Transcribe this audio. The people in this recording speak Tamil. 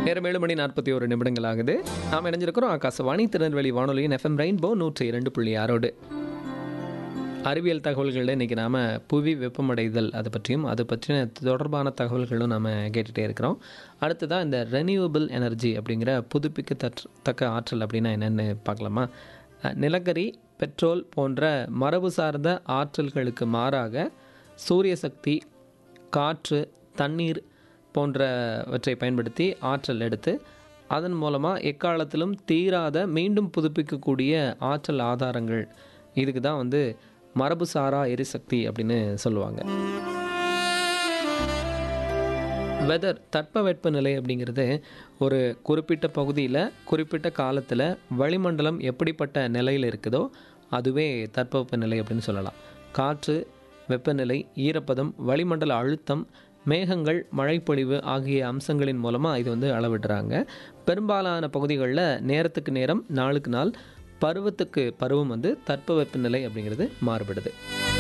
நேரம் ஏழு மணி நாற்பத்தி ஒரு நிமிடங்கள் ஆகுது நாம் இணைஞ்சிருக்கிறோம் ஆகாசவாணி திருநெல்வேலி வானொலியின் எஃப்எம் ரெயின்போ நூற்றி இரண்டு புள்ளி ஆறோடு அறிவியல் தகவல்களில் இன்றைக்கி நாம் புவி வெப்பமடைதல் அதை பற்றியும் அது பற்றின தொடர்பான தகவல்களும் நாம் கேட்டுகிட்டே இருக்கிறோம் அடுத்ததாக இந்த ரெனியூவபிள் எனர்ஜி அப்படிங்கிற புதுப்பிக்க தக்க ஆற்றல் அப்படின்னா என்னென்னு பார்க்கலாமா அஹ், நிலக்கரி பெட்ரோல் போன்ற மரபு சார்ந்த ஆற்றல்களுக்கு மாறாக சூரிய சக்தி காற்று தண்ணீர் போன்றவற்றை பயன்படுத்தி ஆற்றல் எடுத்து அதன் மூலமாக எக்காலத்திலும் தீராத மீண்டும் புதுப்பிக்கக்கூடிய ஆற்றல் ஆதாரங்கள் இதுக்கு தான் வந்து மரபுசாரா எரிசக்தி அப்படின்னு சொல்லுவாங்க வெதர் தட்பவெட்ப நிலை அப்படிங்கிறது ஒரு குறிப்பிட்ட பகுதியில் குறிப்பிட்ட காலத்தில் வளிமண்டலம் எப்படிப்பட்ட நிலையில் இருக்குதோ அதுவே தட்பவெப்ப நிலை அப்படின்னு சொல்லலாம் காற்று வெப்பநிலை ஈரப்பதம் வளிமண்டல அழுத்தம் மேகங்கள் மழைப்பொழிவு ஆகிய அம்சங்களின் மூலமாக இது வந்து அளவிடுறாங்க பெரும்பாலான பகுதிகளில் நேரத்துக்கு நேரம் நாளுக்கு நாள் பருவத்துக்கு பருவம் வந்து தட்பவெப்ப நிலை அப்படிங்கிறது மாறுபடுது